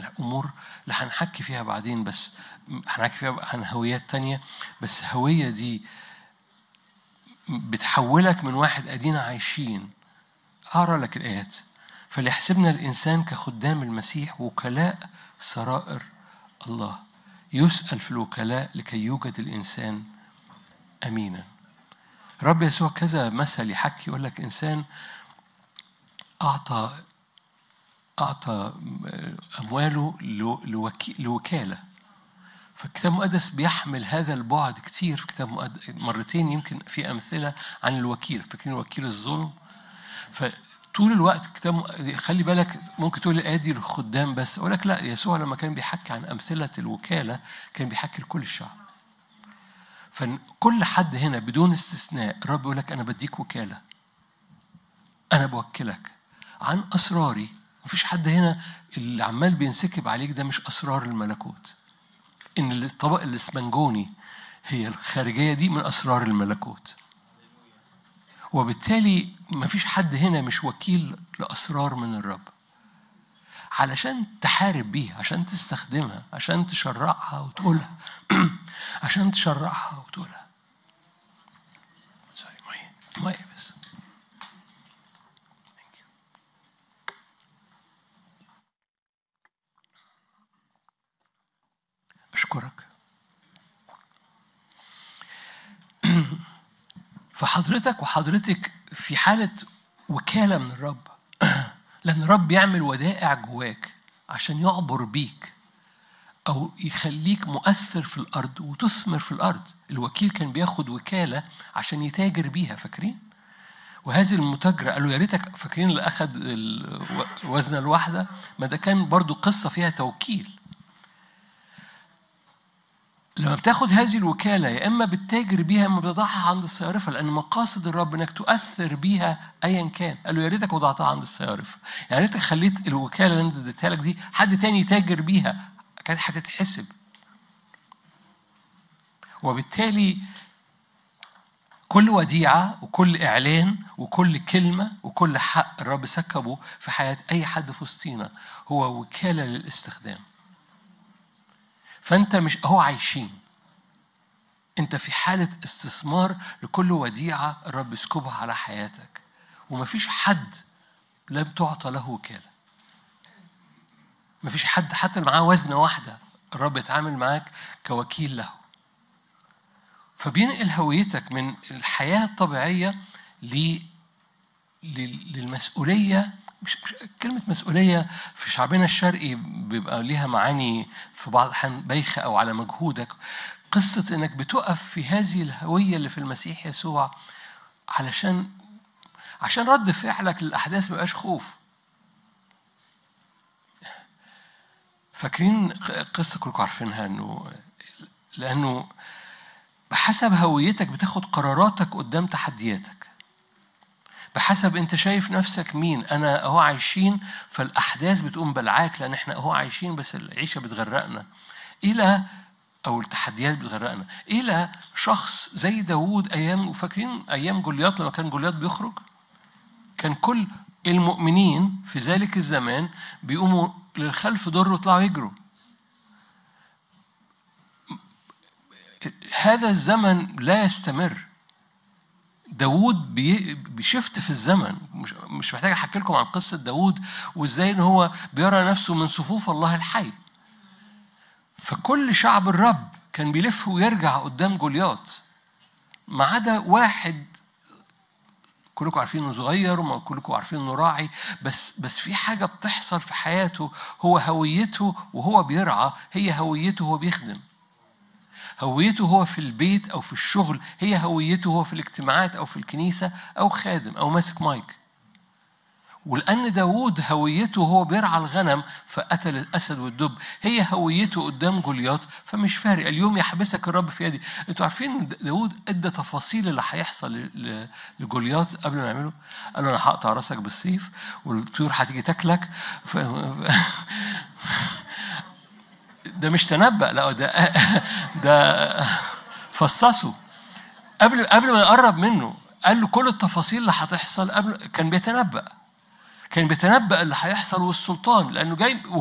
الامور اللي هنحكي فيها بعدين بس هنحكي فيها عن هويات تانية بس هويه دي بتحولك من واحد ادينا عايشين اقرا لك الايات فليحسبنا الانسان كخدام المسيح وكلاء سرائر الله يسال في الوكلاء لكي يوجد الانسان امينا رب يسوع كذا مثل يحكي يقول لك انسان اعطى اعطى امواله لوكي لوكاله فالكتاب المقدس بيحمل هذا البعد كتير في كتاب مقدس مرتين يمكن في امثله عن الوكيل فاكرين وكيل الظلم فطول الوقت الكتاب خلي بالك ممكن تقول الايه دي للخدام بس اقول لك لا يسوع لما كان بيحكي عن امثله الوكاله كان بيحكي لكل الشعب فكل حد هنا بدون استثناء الرب يقول لك انا بديك وكاله انا بوكلك عن اسراري مفيش حد هنا اللي عمال بينسكب عليك ده مش اسرار الملكوت ان الطبق الاسمنجوني هي الخارجيه دي من اسرار الملكوت وبالتالي مفيش حد هنا مش وكيل لاسرار من الرب علشان تحارب بيها عشان تستخدمها عشان تشرعها وتقولها عشان تشرعها وتقولها سوري مية مية بس أشكرك فحضرتك وحضرتك في حالة وكالة من الرب لأن الرب يعمل ودائع جواك عشان يعبر بيك أو يخليك مؤثر في الأرض وتثمر في الأرض الوكيل كان بياخد وكالة عشان يتاجر بيها فاكرين؟ وهذه المتاجرة قالوا يا ريتك فاكرين اللي أخد الوزنة الواحدة ما ده كان برضو قصة فيها توكيل لما بتاخد هذه الوكالة يا إما بتتاجر بيها يا إما بتضعها عند الصيارفة لأن مقاصد الرب إنك تؤثر بيها أيا كان قالوا يا ريتك وضعتها عند الصيارفة يعني ريتك خليت الوكالة اللي أنت اديتها لك دي حد تاني يتاجر بيها كانت هتتحسب وبالتالي كل وديعة وكل إعلان وكل كلمة وكل حق الرب سكبه في حياة أي حد في وسطينا هو وكالة للاستخدام فانت مش هو عايشين انت في حالة استثمار لكل وديعة الرب يسكبها على حياتك ومفيش حد لم تعطى له وكالة مفيش حد حتى اللي معاه وزنة واحدة الرب يتعامل معاك كوكيل له فبينقل هويتك من الحياة الطبيعية للمسؤولية مش, مش كلمة مسؤولية في شعبنا الشرقي بيبقى ليها معاني في بعض الأحيان بايخة أو على مجهودك قصة إنك بتقف في هذه الهوية اللي في المسيح يسوع علشان عشان رد فعلك للأحداث ما يبقاش خوف فاكرين قصة كلكم عارفينها إنه لأنه بحسب هويتك بتاخد قراراتك قدام تحدياتك بحسب انت شايف نفسك مين انا اهو عايشين فالاحداث بتقوم بلعاك لان احنا اهو عايشين بس العيشه بتغرقنا الى او التحديات بتغرقنا الى شخص زي داوود ايام وفاكرين ايام جولياط لما كان جولياط بيخرج كان كل المؤمنين في ذلك الزمان بيقوموا للخلف دور ويطلعوا يجروا هذا الزمن لا يستمر داوود بيشفت في الزمن مش مش محتاج احكي لكم عن قصه داوود وازاي ان هو بيرى نفسه من صفوف الله الحي فكل شعب الرب كان بيلف ويرجع قدام جولياط ما عدا واحد كلكم عارفين انه صغير وما كلكم عارفين انه راعي بس بس في حاجه بتحصل في حياته هو هويته وهو بيرعى هي هويته وهو بيخدم هويته هو في البيت أو في الشغل هي هويته هو في الاجتماعات أو في الكنيسة أو خادم أو ماسك مايك ولأن داوود هويته هو بيرعى الغنم فقتل الأسد والدب هي هويته قدام جولياط فمش فارق اليوم يحبسك الرب في يدي انتوا عارفين داوود ادى تفاصيل اللي هيحصل لجولياط قبل ما يعمله قال له انا هقطع راسك بالسيف والطيور هتيجي تاكلك ف... ده مش تنبأ لا ده ده فصصه قبل قبل ما يقرب منه قال له كل التفاصيل اللي هتحصل قبل كان بيتنبأ كان بيتنبأ اللي هيحصل والسلطان لأنه جاي